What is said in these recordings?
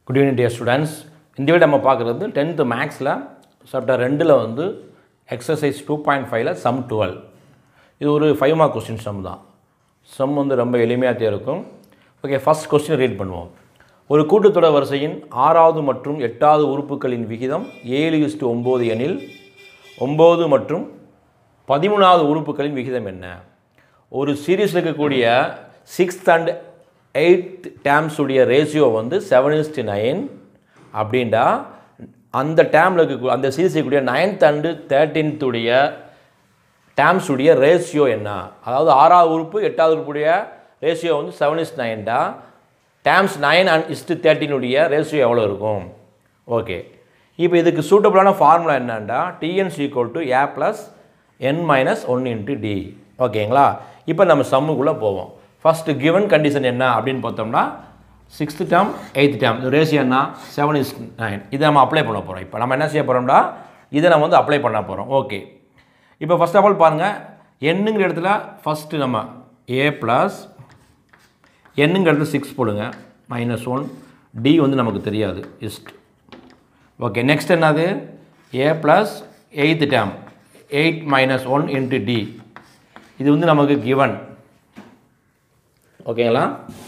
good evening dear students இந்த video நம்ம பார்க்குறது டென்த்து மேக்ஸில் சாப்டர் ரெண்டில் வந்து எக்ஸசைஸ் டூ பாயிண்ட் ஃபைவ்ல சம் டுவெல் இது ஒரு ஃபைவ் மார்க் கொஸ்டின் சம் தான் சம் வந்து ரொம்ப எளிமையாக இருக்கும் ஓகே ஃபஸ்ட் கொஸ்டின் ரீட் பண்ணுவோம் ஒரு கூட்டுத்தொடர் வரிசையின் ஆறாவது மற்றும் எட்டாவது உறுப்புகளின் விகிதம் ஏழு இஸ்டு ஒம்பது எனில் ஒம்பது மற்றும் பதிமூணாவது உறுப்புகளின் விகிதம் என்ன ஒரு சீரீஸில் இருக்கக்கூடிய சிக்ஸ்த் அண்ட் எயித் டேம்ஸ் உடைய ரேஷியோ வந்து செவன் இஸ்டு நைன் அப்படின்டா அந்த டேமில் இருக்க அந்த சீரீஸ் இருக்கக்கூடிய நைன்த் அண்டு தேர்ட்டீன்த் உடைய டேம்ஸ் உடைய ரேஷியோ என்ன அதாவது ஆறாவது உறுப்பு எட்டாவது உறுப்புடைய ரேஷியோ வந்து செவன் இஸ் நைன்டா டேம்ஸ் நைன் அண்ட் இஸ்டு தேர்ட்டினுடைய ரேஷியோ எவ்வளோ இருக்கும் ஓகே இப்போ இதுக்கு சூட்டபுளான ஃபார்முலா என்னன்னா t n is equal to a plus n minus one into d ஓகேங்களா இப்போ நம்ம சம்முக்குள்ளே போவோம் ஃபஸ்ட்டு கிவன் கண்டிஷன் என்ன அப்படின்னு பார்த்தோம்னா சிக்ஸ்த்து டேம் எயித்து டேம் இந்த ரேஷியோ என்ன செவன் இஸ் நைன் இதை நம்ம அப்ளை பண்ண போகிறோம் இப்போ நம்ம என்ன செய்ய போகிறோம்னா இதை நம்ம வந்து அப்ளை பண்ண போகிறோம் ஓகே இப்போ ஃபஸ்ட் ஆஃப் ஆல் பாருங்கள் எண்ணுங்கிற இடத்துல ஃபஸ்ட்டு நம்ம ஏ ப்ளஸ் எண்ணுங்கிற இடத்துல சிக்ஸ் போடுங்க மைனஸ் ஒன் டி வந்து நமக்கு தெரியாது இஸ்ட் ஓகே நெக்ஸ்ட் என்னது a plus eighth term eight minus one into d இது வந்து நமக்கு கிவன் ஓகேங்களா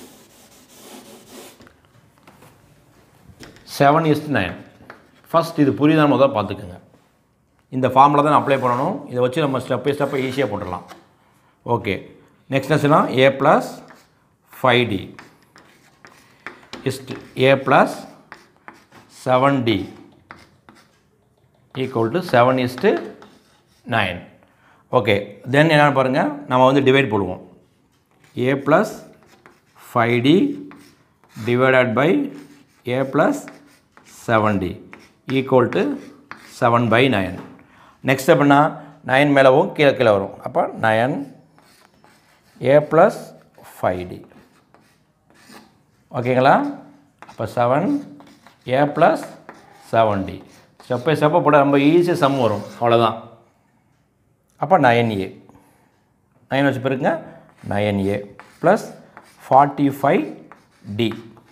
செவன் இஸ்ட் நைன் ஃபஸ்ட் இது புரியுதா முதல் பார்த்துக்குங்க இந்த ஃபார்மில் தான் அப்ளை பண்ணணும் இதை வச்சு நம்ம ஸ்டெப் பை ஸ்டெப்பை ஈஸியாக போட்டுடலாம் ஓகே நெக்ஸ்ட் என்னச்சுன்னா a plus five d is to a plus seven d equal to seven is to nine okay then என்னென்னு பாருங்கள் நம்ம வந்து டிவைட் போடுவோம் a plus five d divided by a plus seven d equal to seven by nine next எப்படின்னா nine மேலவும் கீழே கீழே வரும் அப்போ nine a plus five d ஓகேங்களா அப்போ seven a plus seven d step by ஸ்டெப்பை போட ரொம்ப ஈஸியாக சம் வரும் அவ்வளோதான் அப்போ நயன் ஏ நயன் வச்சு பிறகுங்க nine a plus forty five d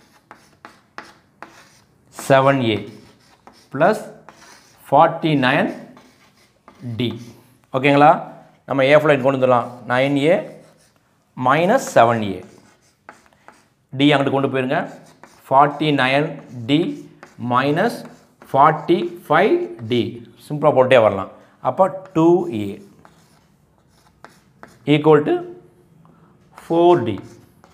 seven a plus forty nine d ஓகேங்களா நம்ம ஏ ஃப்ளைன் கொண்டு வந்துடலாம் nine a minus seven a d அங்கிட்டு கொண்டு போயிருங்க forty nine d minus forty five d சிம்பிளாக போட்டே வரலாம் அப்போ two a equal to four d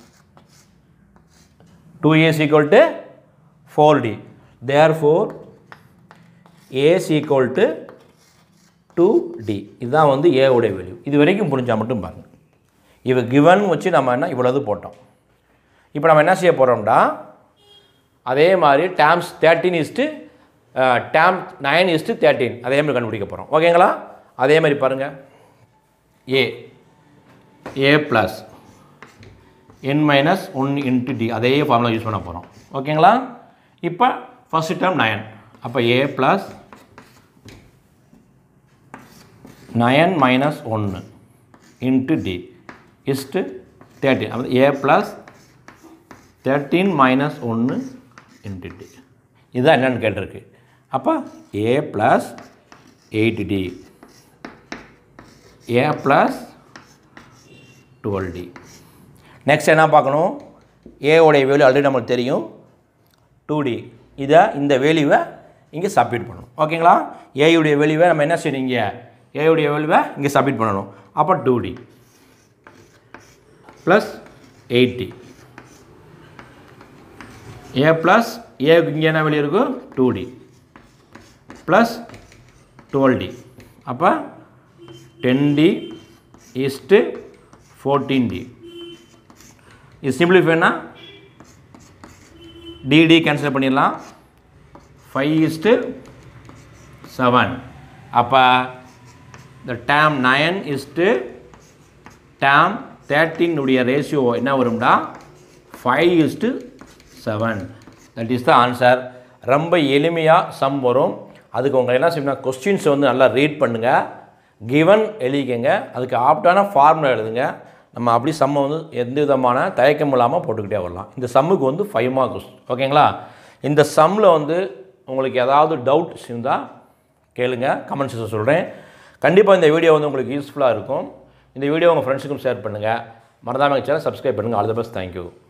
two a's equal to four d there four a's equal to two d இதுதான் வந்து ஏ உடைய வேல்யூ இது வரைக்கும் புரிஞ்சால் மட்டும் பாருங்கள் இவ கிவன் வச்சு நம்ம என்ன இவ்வளவு போட்டோம் இப்போ நம்ம என்ன செய்ய போகிறோம்டா அதே மாதிரி terms thirteen is to term nine is to thirteen அதே மாதிரி கண்டுபிடிக்க போகிறோம் ஓகேங்களா அதே மாதிரி பாருங்கள் a a plus n minus one into d அதே ஃபார்முலா யூஸ் பண்ண போகிறோம் ஓகேங்களா இப்போ ஃபஸ்ட்டு டேர்ம் நயன் அப்போ ஏ ப்ளஸ் நயன் மைனஸ் ஒன்று இன்ட்டு டி இஸ்ட்டு தேர்ட்டின் அப்போ ஏ ப்ளஸ் தேர்ட்டீன் மைனஸ் ஒன்று இன்ட்டு டி இதுதான் என்னென்னு கேட்டிருக்கு அப்போ a plus eight d a plus twelve d next என்ன பார்க்கணும் ஏவோடைய வேல்யூ ஆல்ரெடி நம்மளுக்கு தெரியும் டூ டி இதை இந்த வேல்யூவை இங்கே சப்மிட் பண்ணணும் ஓகேங்களா ஏயுடைய வேல்யூவை நம்ம என்ன செய்யணும் இங்கே ஏயுடைய வேல்யூவை இங்கே சப்மிட் பண்ணணும் அப்போ two d plus eighty a plus ஏக்கு இங்கே என்ன வெளியே இருக்கும் two d plus twelve d அப்போ ten d is to fourteen d இது சிம்பிளிஃபைனா டிடி கேன்சல் பண்ணிடலாம் ஃபைவ் இஸ்ட்டு செவன் அப்போ இந்த டேம் நயன் இஸ்ட்டு டேம் தேர்ட்டினுடைய ரேஷியோ என்ன வரும்டா five is to seven that is the answer ரொம்ப எளிமையாக சம் வரும் அதுக்கு உங்களை என்ன செய்யணும் கொஸ்டின்ஸை வந்து நல்லா ரீட் பண்ணுங்கள் கிவன் எழுதிக்கங்க அதுக்கு ஆப்டான ஃபார்முலா எழுதுங்க நம்ம அப்படி சம்மை வந்து எந்த விதமான தயக்கம் இல்லாமல் போட்டுக்கிட்டே வரலாம் இந்த சம்முக்கு வந்து ஃபைவ் மார்க்ஸ் ஓகேங்களா இந்த சம்மில் வந்து உங்களுக்கு ஏதாவது டவுட்ஸ் இருந்தால் கேளுங்க கமெண்ட்ஸில் சொல்கிறேன் கண்டிப்பாக இந்த வீடியோ வந்து உங்களுக்கு யூஸ்ஃபுல்லாக இருக்கும் இந்த வீடியோ உங்கள் ஃப்ரெண்ட்ஸுக்கும் ஷேர் பண்ணுங்கள் மறந்தாமல் சேனல் சப்ஸ்கிரைப் பண்ணுங்கள் ஆல் த பெஸ்ட் தேங்க்யூ